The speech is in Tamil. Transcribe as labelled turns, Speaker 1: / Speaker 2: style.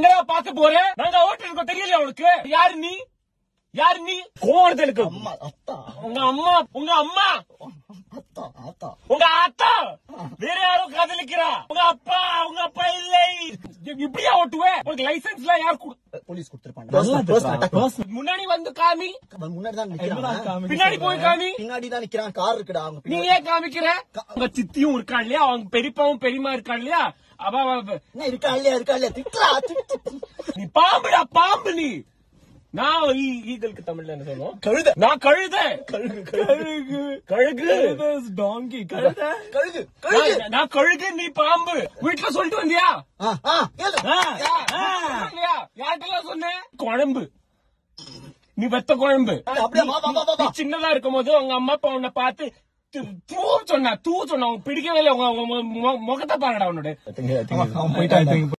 Speaker 1: என்னடா பார்க்க போற நாங்க ஓட்டு இருக்கோம் தெரியல உனக்கு யாரு நீ யாரு நீ கோவணத்தை எனக்கு
Speaker 2: அம்மா அத்தா
Speaker 1: உங்க அம்மா உங்க அம்மா
Speaker 2: அத்தா அத்தா
Speaker 1: உங்க அத்தா வேற யாரும் காதலிக்கிறா உங்க அப்பா உங்க அப்பா இல்லை இப்படியா ஓட்டுவேன் உனக்கு லைசன்ஸ் எல்லாம் யார் கொடு-
Speaker 2: போலீஸ் கொடுத்துருப்பாங்க
Speaker 1: முன்னாடி வந்து காமி
Speaker 2: முன்னாடி தான் நிக்கிறான்
Speaker 1: பின்னாடி போய் காமி
Speaker 2: பின்னாடி தான் நிக்கிறான் கார் இருக்குடா அவங்க
Speaker 1: நீ
Speaker 2: பின்னாடி.
Speaker 1: ஏன் காமிக்கிற உங்க சித்தியும் இருக்கான் இல்லையா அவங்க பெரியப்பாவும் பெரியமா இருக்கான் இல்லையா அவ அவ-
Speaker 2: என்ன இருக்கா இல்லையா இருக்கா இல்லையா திட்டுறா திட்டு
Speaker 1: நீ பாம்புடா பாம்பு நீ நான் ஈ- ஈகலுக்கு தமிழ்ல என்ன சொல்லுவோம்
Speaker 2: கழுத
Speaker 1: நான் கழுத
Speaker 2: கழுகு
Speaker 1: கழுகு கழுகு
Speaker 3: டாங்கி கழுத
Speaker 2: கழுகு கழுகு
Speaker 1: நான் நான் கழுகு நீ பாம்பு வீட்டுல சொல்லிட்டு வந்தியா
Speaker 2: ஆ, ஆ, கேளு.
Speaker 1: இல்லையா யார்கிட்டலாம் சொன்னேன் குழம்பு நீ வெத்த குழம்பு
Speaker 2: அப்படியே வா, வா, வா, வா,
Speaker 1: நீ
Speaker 2: வா.
Speaker 1: சின்னதா இருக்கும் போது உங்க அம்மா அப்பா உன்னை பார்த்து து- தூ சொன்னா தூ சொன்னா உனக்கு பிடிக்கவே இல்லை உங்க உங்க மு- முகத்தை பாருடா உன்னோட
Speaker 2: அவன் போயிட்டான்